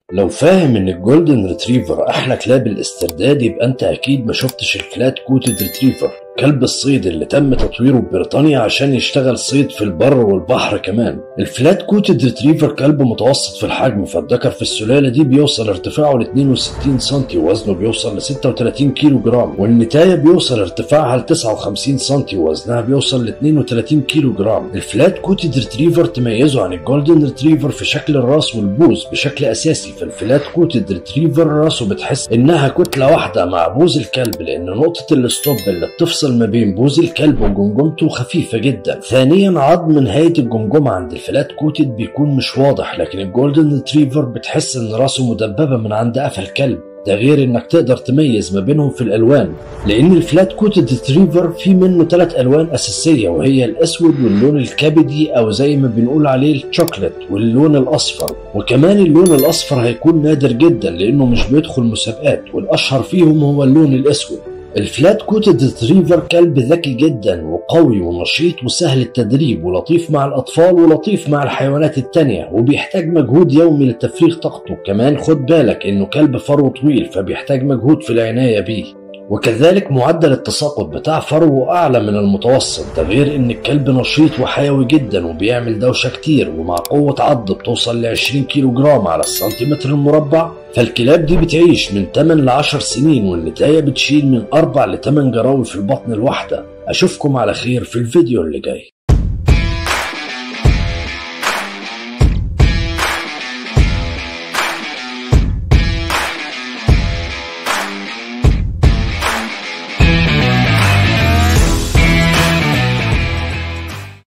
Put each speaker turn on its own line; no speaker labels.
لو فاهم ان الجولدن ريتريفر احلى كلاب الاسترداد يبقى انت اكيد ما شفتش الفلات كوتد ريتريفر كلب الصيد اللي تم تطويره ببريطانيا عشان يشتغل صيد في البر والبحر كمان الفلات كوتد ريتريفر كلب متوسط في الحجم فالذكر في السلالة دي بيوصل ارتفاعه ل 62 سم ووزنه بيوصل ل 36 كيلو جرام والنتاية بيوصل ارتفاعها ل 59 سم ووزنها بيوصل ل 32 كيلو جرام الفلات كوتد ريتريفر تميزه عن الجولدن ريتريفر في شكل الراس والبوز بشكل اساسي فالفلات كوتد ريتريفر راسه بتحس انها كتلة واحدة مع بوز الكلب لان نقطة الستوب اللي بتفصل ما بين بوز الكلب وجمجمته خفيفة جدا ثانيا عظم نهاية الجمجمة عند الفلات كوتد بيكون مش واضح لكن الجولدن ريتريفر بتحس ان راسه مدببة من عند قفا الكلب ده غير انك تقدر تميز ما بينهم في الالوان لان الفلات كوتد ريتريفر في منه ثلاث الوان اساسيه وهي الاسود واللون الكبدي او زي ما بنقول عليه الشوكليت واللون الاصفر وكمان اللون الاصفر هيكون نادر جدا لانه مش بيدخل مسابقات والاشهر فيهم هو اللون الاسود الفلات كوتد ريتريفر كلب ذكي جدا وقوي ونشيط وسهل التدريب ولطيف مع الأطفال ولطيف مع الحيوانات التانية وبيحتاج مجهود يومي لتفريغ طاقته كمان خد بالك إنه كلب فرو طويل فبيحتاج مجهود في العناية بيه وكذلك معدل التساقط بتاع فروه أعلى من المتوسط ده غير إن الكلب نشيط وحيوي جدا وبيعمل دوشة كتير ومع قوة عض بتوصل ل 20 كيلو جرام على السنتيمتر المربع فالكلاب دي بتعيش من 8 ل 10 سنين والنتاية بتشيل من 4 ل 8 جراوي في البطن الواحدة أشوفكم على خير في الفيديو اللي جاي